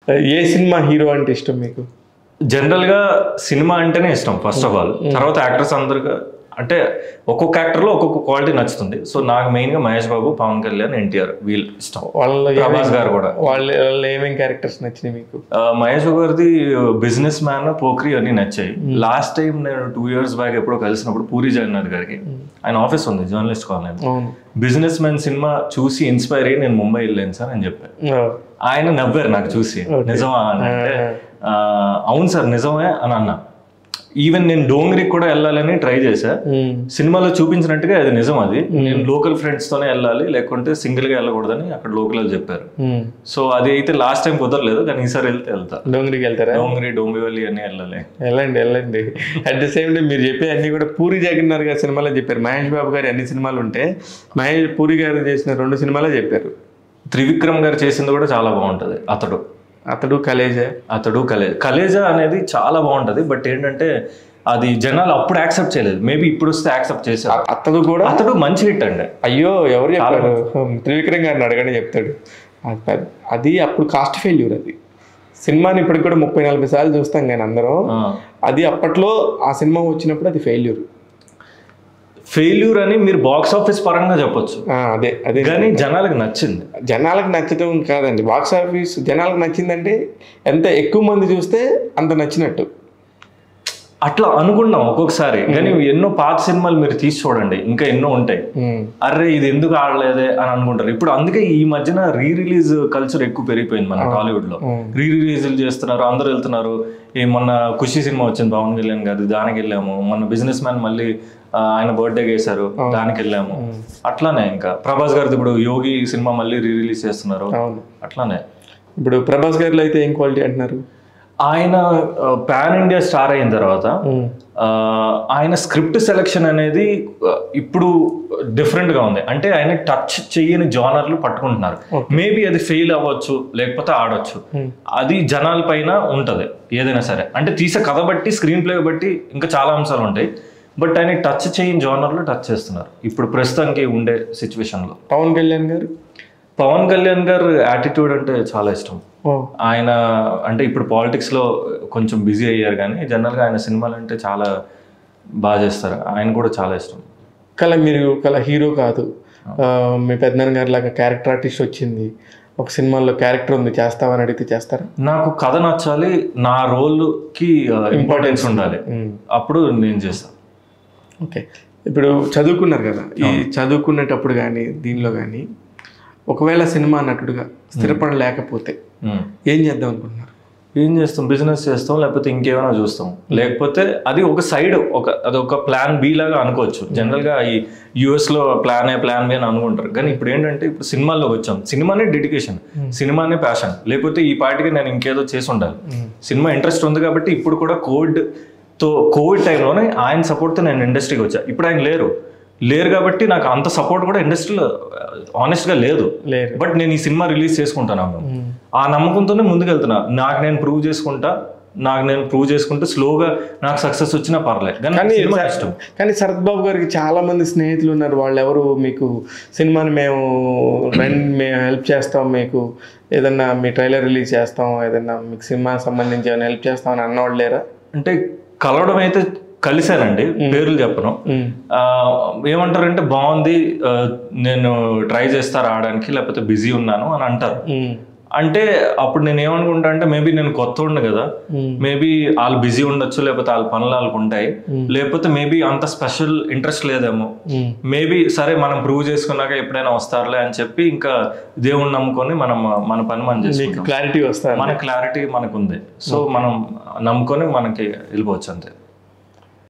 ఏ cinema hero అంటే ఇష్టం మీకు జనరల్ గా సినిమా అంటేనే ఇష్టం ఫస్ట్ ఆఫ్ ఆల్ తర్వాత యాక్టర్స్ అందరుగా అంటే ఒక్కొక్క యాక్టర్ లో ఒక్కొక్క క్వాలిటీ నచ్చుతుంది సో నాకు మెయిన్ గా మహేష్ బాబు పవన్ కళ్యాణ్ ఎన్టీఆర్ వీళ్ళు ఇష్టం వాళ్ళలో ప్రభాస్ గారు కూడా వాళ్ళ వాళ్ళలో ఏమేమి క్యారెక్టర్స్ నచ్చినాయి మీకు ఆ, మహేష్ బాబు గారిది బిజినెస్ మ్యాన్ పోక్రీ అన్ని నచ్చాయి లాస్ట్ టైం నేను టూ ఇయర్స్ బ్యాక్ ఎప్పుడో కలిసినప్పుడు పూరి జగన్నాథ్ గారికి ఆయన ఆఫీస్ ఉంది జర్నలిస్ట్ కాలనీ అవును బిజినెస్ మ్యాన్ సినిమా చూసి ఇన్స్పైర్ అయ్యి నేను ముంబై వెళ్ళాను సార్ అని చెప్పాను ఆ, ఆయన నవ్వారు నాకు చూసి నిజమా అని అంటే "ఆ, అవును సార్ నిజమే అని అన్నా ఈవెన్ నేను డోంగ్రికి కూడా వెళ్ళాలని ట్రై చేశా ఉమ్, సినిమాలో చూపించినట్టుగా అది నిజం అది నేను లోకల్ ఫ్రెండ్స్ తోనే వెళ్ళాలి లేకుంటే సింగిల్ గా వెళ్ళకూడదని అక్కడ లోకల్ వాళ్ళు చెప్పారు ఉమ్. సో అది అయితే లాస్ట్ టైం కుదరలేదు కానీ ఈసారి వెళ్తే వెళ్తా డోంగ్రీకి వెళ్తారా డోంగ్రి డోంబివల్లి అన్ని వెళ్ళాలి వెళ్ళండి వెళ్ళండి అట్ ద సేమ్ టైం మీరు చెప్పే అన్ని కూడా పూరి జగన్నాథ్ గారి సినిమాలో చెప్పారు మహేష్ బాబు గారి అన్ని సినిమాలు ఉంటే మహేష్ పూరి గారు చేసిన రెండు సినిమాలే చెప్పారు త్రివిక్రమ్ గారు చేసింది కూడా చాలా బాగుంటది అతడు అతడు కలేజా అతడు కలేజా కలేజా అనేది చాలా బాగుంటది బట్ ఏంటంటే అది జనాలు అప్పుడు యాక్సెప్ట్ చేయలేదు మేబీ ఇప్పుడు వస్తే యాక్సెప్ట్ చేశారు అతడు కూడా అతడు మంచి హిట్ అండి అయ్యో ఎవరు చెప్పారు త్రివిక్రమ్ గారిని అడగని చెప్తాడు అది పెద్ద- అది అప్పుడు కాస్ట్ ఫెయిల్యూర్ అది సినిమాని ఇప్పటికి కూడా ముప్పై నలభై సార్లు చూస్తాం కానీ అందరం ఆ. అది అప్పట్లో ఆ సినిమా వచ్చినప్పుడు అది ఫెయిల్యూర్ ఫెయిల్యూర్ అని మీరు బాక్స్ ఆఫీస్ పరంగా చెప్పొచ్చు అదే అదే కానీ జనాలకు నచ్చింది జనాలకు నచ్చటం కాదండి బాక్స్ ఆఫీస్ జనాలకు నచ్చిందంటే ఎంత ఎక్కువ మంది చూస్తే అంత నచ్చినట్టు అట్లా అనుకున్నాం ఒక్కొక్కసారి కానీ ఎన్నో పాత సినిమాలు మీరు తీసి చూడండి ఇంకా ఎన్నో ఉంటాయి ఉమ్. అరే ఇది ఎందుకు ఆడలేదే అని అనుకుంటారు ఇప్పుడు అందుకే ఈ మధ్యన రీ రిలీజ్ కల్చర్ ఎక్కువ పెరిగిపోయింది మన టాలీవుడ్ లో రీ రిలీజ్లు చేస్తున్నారు అందరూ వెళ్తున్నారు ఈ మొన్న ఖుషి సినిమా వచ్చింది పవన్ కళ్యాణ్ గారి దానికి వెళ్ళాము మొన్న బిజినెస్ మ్యాన్ మళ్ళీ ఆ, ఆయన బర్త్డే చేశారు దానికి వెళ్ళాము అట్లానే ఇంకా ప్రభాస్ గారిది ఇప్పుడు యోగి సినిమా మళ్ళీ రీ రిలీజ్ చేస్తున్నారు అవును అట్లానే ఇప్పుడు ప్రభాస్ గారిలో అయితే ఏం క్వాలిటీ అంటున్నారు ఆయన పాన్ ఇండియా స్టార్ అయిన తర్వాత ఆ, ఆయన స్క్రిప్ట్ సెలెక్షన్ అనేది ఆ, ఇప్పుడు డిఫరెంట్ గా ఉంది అంటే ఆయన టచ్ చేయని జానర్లు పట్టుకుంటున్నారు మేబీ అది ఫెయిల్ అవ్వచ్చు లేకపోతే ఆడొచ్చు అది జనాల పైన ఉంటది ఏదైనా సరే అంటే తీసే కథ బట్టి స్క్రీన్ ప్లే బట్టి ఇంకా చాలా అంశాలు ఉంటాయి బట్ ఆయన టచ్ చేయని జానర్లు టచ్ చేస్తున్నారు ఇప్పుడు ప్రస్తుతానికి ఉండే సిచ్యువేషన్ లో పవన్ కళ్యాణ్ గారు పవన్ కళ్యాణ్ గారు యాటిట్యూడ్ అంటే చాలా ఇష్టం ఓ ఆయన అంటే ఇప్పుడు పాలిటిక్స్ లో కొంచెం బిజీ అయ్యారు కానీ జనరల్ గా ఆయన సినిమాలు అంటే చాలా బాగా చేస్తారు ఆయన కూడా చాలా ఇష్టం కల మీరు కల హీరో కాదు ఆ, మీ పెద్దనాన్న గారి లాగా క్యారెక్టర్ ఆర్టిస్ట్ వచ్చింది ఒక సినిమాలో క్యారెక్టర్ ఉంది చేస్తావని అడిగితే చేస్తారా నాకు కథ నచ్చాలి నా రోల్ కి ఇంపార్టెన్స్ ఉండాలి ఉమ్. అప్పుడు నేను చేస్తాను ఓకే ఇప్పుడు చదువుకున్నారు కదా ఈ చదువుకునేటప్పుడు కానీ దీనిలో కానీ ఒకవేళ సినిమా నటుడుగా స్థిరపడలేకపోతే ఉమ్. ఏం చేద్దాం అనుకుంటున్నారు ఏం చేస్తాం బిజినెస్ చేస్తాం లేకపోతే ఇంకేమైనా చూస్తాం లేకపోతే అది ఒక సైడ్ ఒక అది ఒక ప్లాన్ బి లాగా అనుకోవచ్చు జనరల్ గా ఈ యుఎస్ లో ప్లాన్ ఏ ప్లాన్ బి అని అనుకుంటారు కానీ ఇప్పుడు ఏంటంటే ఇప్పుడు సినిమాల్లోకి వచ్చాం సినిమానే డెడికేషన్ సినిమానే ప్యాషన్ లేకపోతే ఈ పార్టీకి నేను ఇంకేదో చేసి ఉండాలి సినిమా ఇంట్రెస్ట్ ఉంది కాబట్టి ఇప్పుడు కూడా కోవిడ్ తో కోవిడ్ టైంలోనే ఆయన సపోర్ట్తో నేను ఇండస్ట్రీకి వచ్చా ఇప్పుడు ఆయన లేరు లేరు కాబట్టి నాకు అంత సపోర్ట్ కూడా ఇండస్ట్రీలో ఆనెస్ట్ గా లేదు లేరు బట్ నేను ఈ సినిమా రిలీజ్ చేసుకుంటాను ఆ నమ్మకంతోనే ముందుకెళ్తున్నా నాకు నేను ప్రూవ్ చేసుకుంటా నాకు నేను ప్రూవ్ చేసుకుంటే స్లోగా నాకు సక్సెస్ వచ్చినా పర్లేదు కానీ నాకు సినిమా ఇష్టం కానీ శరత్ బాబు గారికి చాలా మంది స్నేహితులు ఉన్నారు వాళ్ళు ఎవరు మీకు సినిమాని మేము రండి మేము హెల్ప్ చేస్తాం మీకు ఏదన్నా మీ ట్రైలర్ రిలీజ్ చేస్తాం ఏదన్నా మీకు సినిమా సంబంధించి ఏమైనా హెల్ప్ చేస్తాం అని అన్నవాళ్ళు లేరా అంటే కలవడం అయితే కలిశానండి పేర్లు చెప్పను ఉమ్. ఆ, ఏమంటారంటే బాగుంది ఆ, నేను ట్రై చేస్తా రావడానికి లేకపోతే బిజీ ఉన్నాను అని అంటారు ఉమ్. అంటే అప్పుడు నేను ఏమనుకుంటా అంటే మేబీ నేను కొత్త ఉండు కదా Hmm. మేబీ వాళ్ళు బిజీ ఉండొచ్చు లేకపోతే వాళ్ళ పనులు వాళ్ళకు ఉంటాయి లేకపోతే మేబీ అంత స్పెషల్ ఇంట్రెస్ట్ లేదేమో ఉమ్. మేబీ సరే మనం ప్రూవ్ చేసుకున్నాక ఎప్పుడైనా వస్తారులే అని చెప్పి ఇంకా దేవుణ్ణి నమ్ముకొని మనం మన పని మనం మీకు చేసుకుంటాం క్లారిటీ వస్తారు మన క్లారిటీ మనకు ఉంది సో మనం నమ్ముకొని మనకి వెళ్ళిపోవచ్చు అంతే